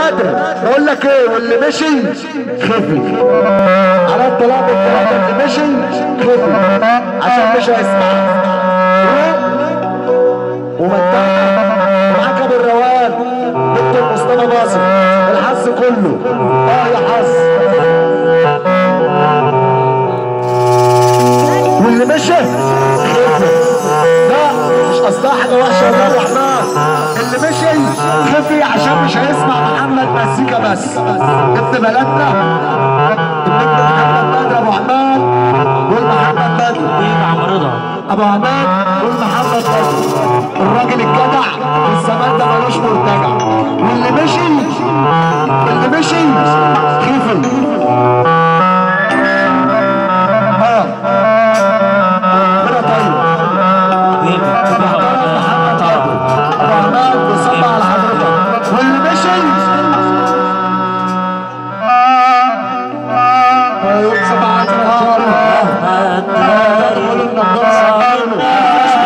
بدر بقول لك ايه واللي مشي خفي على الطلاق الثلاثه اللي مشي خفي عشان مش هيسمع ومتعنا معاك ابو الروان دكتور مصطفى باصر الحظ كله اه يا حظ واللي مشي خفي لا مش قصدها حاجه وحشه والله الرحمن اللي مشي خفي عشان مش هيسمع محمد مزيكا بس ابن بلدنا النجم محمد بدر ابو عماد والمحمد بدر عم رضا ابو عماد والمحمد بدر الراجل الجدع الزمان ده ملوش مرتجع واللي مشي اللي مشي خفي اه كده طيب حبيبي محمد بدر ابو عماد بيصب على حضرتك واللي مشي يكسب عشرة ان شاء الله تقول النجار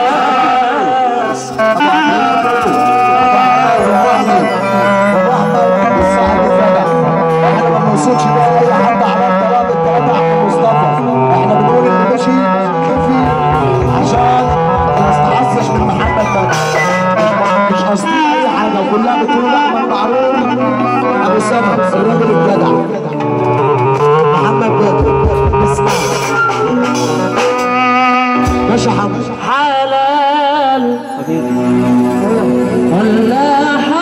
احنا ما بنوصلش بقى اي حد على الطلاق الثلاثه عم مصطفى احنا بنقول اللي ماشي كفي عشان ما نستحسش من محمد بدر مش قصدي اي حاجه وكلها بتقول احمد معروف ابو سما الراجل الجدع محمد بدر اسمع ماشي حمد حلال ولا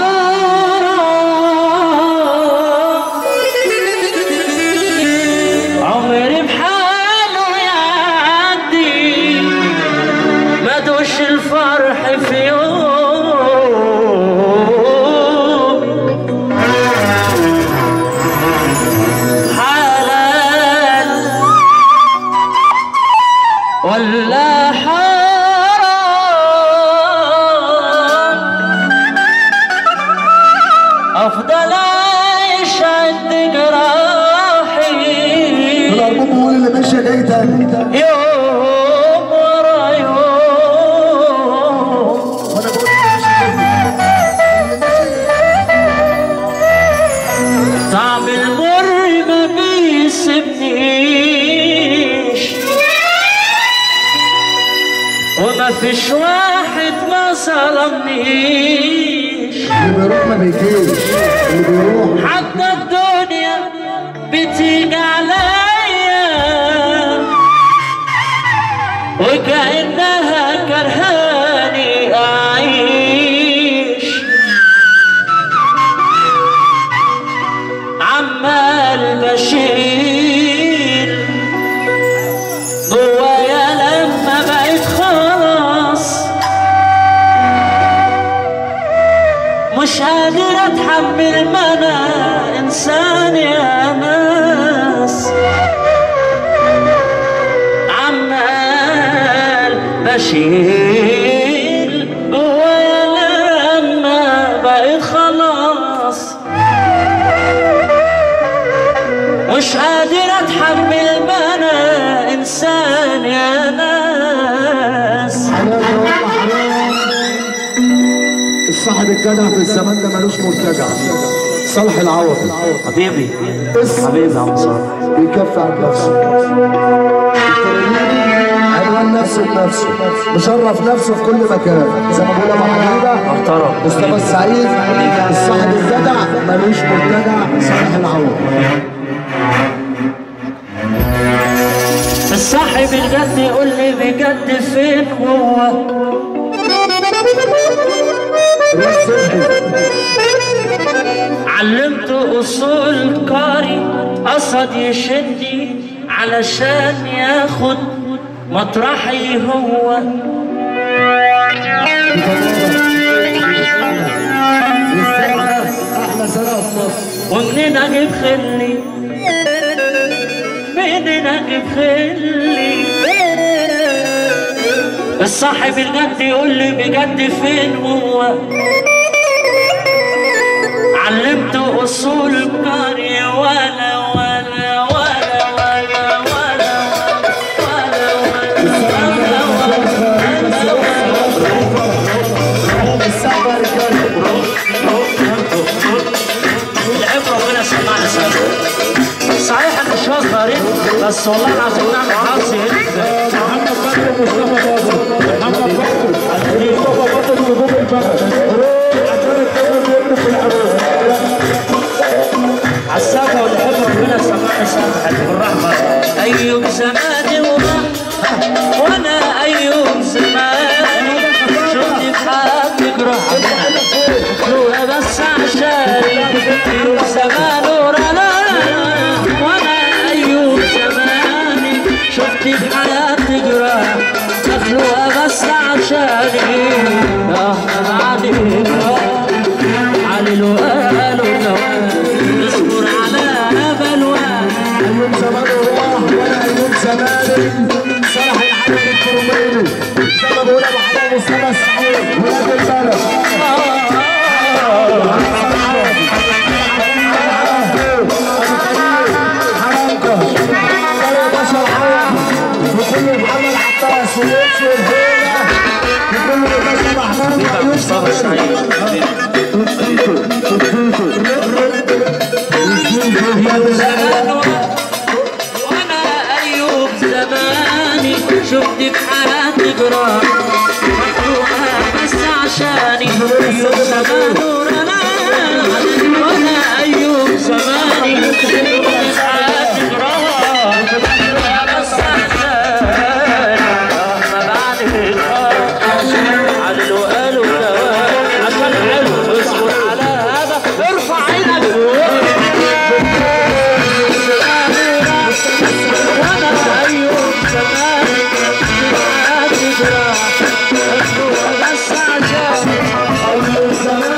حرام عمري بحاله يعدي ما دوش الفرح في يوم حلال ولا حرام افضل اعيش عند جراحي الالبوم بيقول اللي ماشي جاي تاني يوم ورا يوم وانا بقول اللي ماشي طعم المر ما بيسيبنيش وما فيش واحد ما ظلمنيش اللي بيروح ما بيجيش اللي بيروح حتى الدنيا بتيجي عليا وكأنها كرهاني أعيش عمال بشيل جوايا لما بقيت خلاص مش قادر اتحمل ما انا انسان يا ناس عمال بشيل جوايا لما بقيت خلاص مش قادر اتحمل ما انا انسان يا ناس حلال يا والله حرام الصاحب الجدع في الزمان ده ملوش مرتجع صالح العوضي حبيبي اسم حبيبي يا عم صالح بيكفي عن نفسه عنوان نفسه بنفسه مشرف نفسه في كل مكان زي ما بقول ابو حبيبه محترم مصطفى السعيد الصاحب الجدع ملوش مرتجع صالح العوض الصاحب الجد يقول لي بجد فين هو رياض صبحي علمته اصول قاري قصد يشدني علشان ياخد مطرحي هو احلى سنه في مصر ومنين اجيب خلي منين اجيب خلي الصاحب الجد يقول لي بجد فين هو علمته اصول القرية ولا ولا ولا ولا ولا ولا ولا ولا ولا الساعه رجاله بس والله العظيم نعمل حظ هنا محمد بدر ومصطفى باطل محمد بدر مصطفى باطل ونجوم البلد روح عشان الكلام بيقلب في العروض عالسافة واللي يحب ربنا سمعنا سافة بالرحمة أيوم زماني وراح وأنا أيوم زماني شفتي في حياتك روح بس عشان أيوم زمان ورانا وأنا أيوم زماني شفتي في حياتك روح مخلوقة بس عشاني آه بعدك علي الوقال والنوال اصبر على بلوان ايام زمان وراح وانا ايام زماني صلاح العمل الكروميني زي ما بقول ابو حمام مصطفى السعيد ولاد البلد وكل محمد عباس ويوسف والهيبه وكل الباشا محمود مصطفى السعيد زمان وانا ايوب زماني شفت في حياتي جراح مخلوقة بس عشاني ايوب زمان ورانا وانا ايوب زماني شفت في حياتي جراح مخلوقة بس عشاني ما بعد الخاف على الوقال والدوام عشان حلو اصبر على هذا ارفع عينك وانا ايوب زمان حياتي جراح بس عشان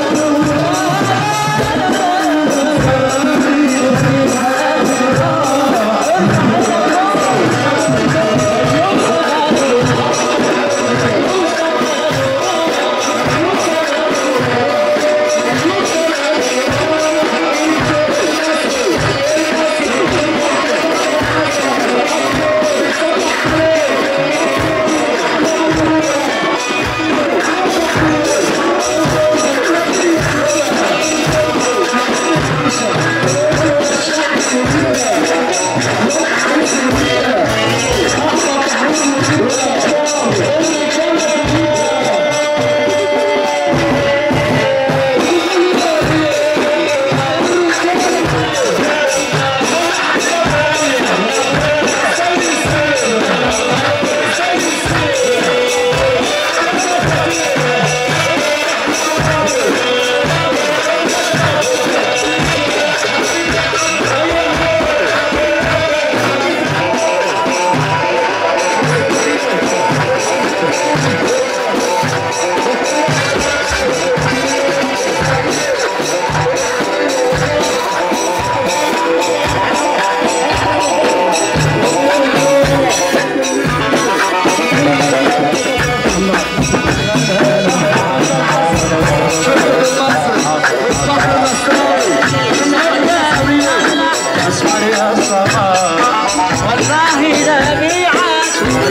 اسمر يا الصباح والله نبيعك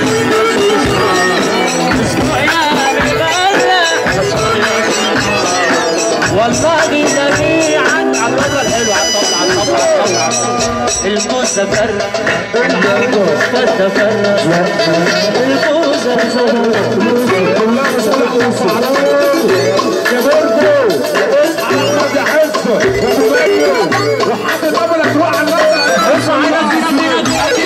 اسمع يا رجالة اسمر يا الصباح والله نبيعك على الطبلة الحلو على الطبلة على الطبلة على الطبلة الموزة فرق الموزة فرق الموزة فرق كلها صلاح وصعلوه يا برضو احمد يحس وابو بكر وحامد ابو الاكوع على المبنى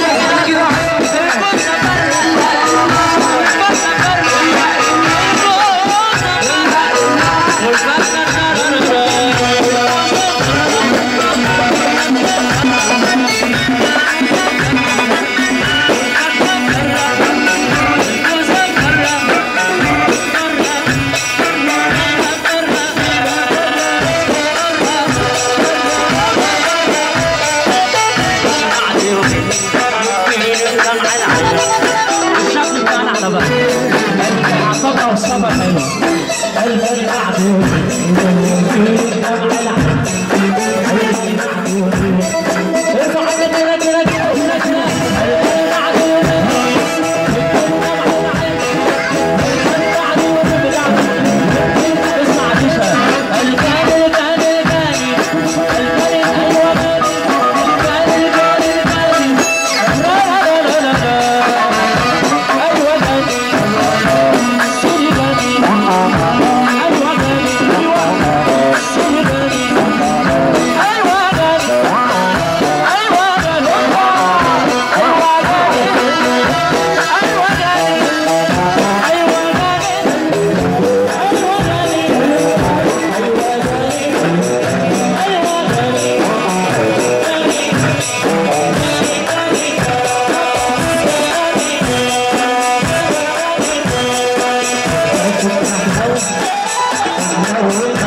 الشكل بتاعنا احنا بقى العصابة والصبر حلوة الباقي قاعد ارفع حاجة كده كده كده كده كده اسمع ديشا الكاني الكاني الكاني الكاني ايوه الكاني الكاني الكاني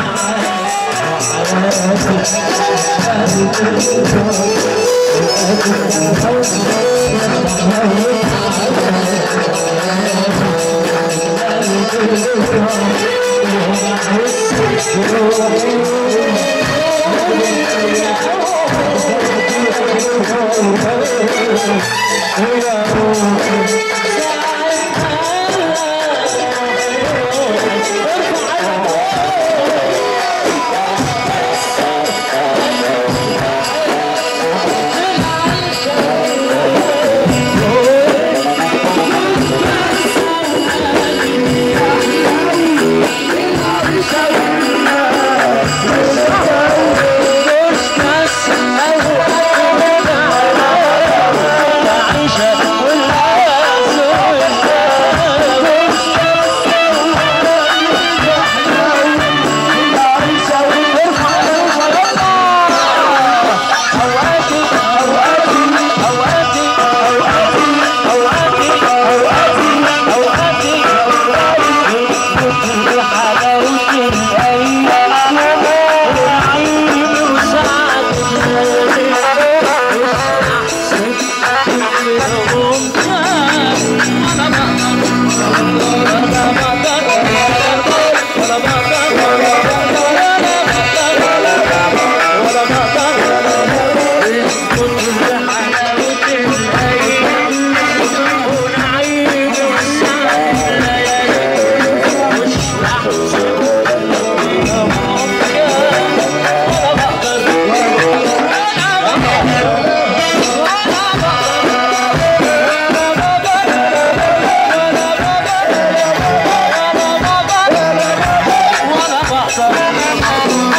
What about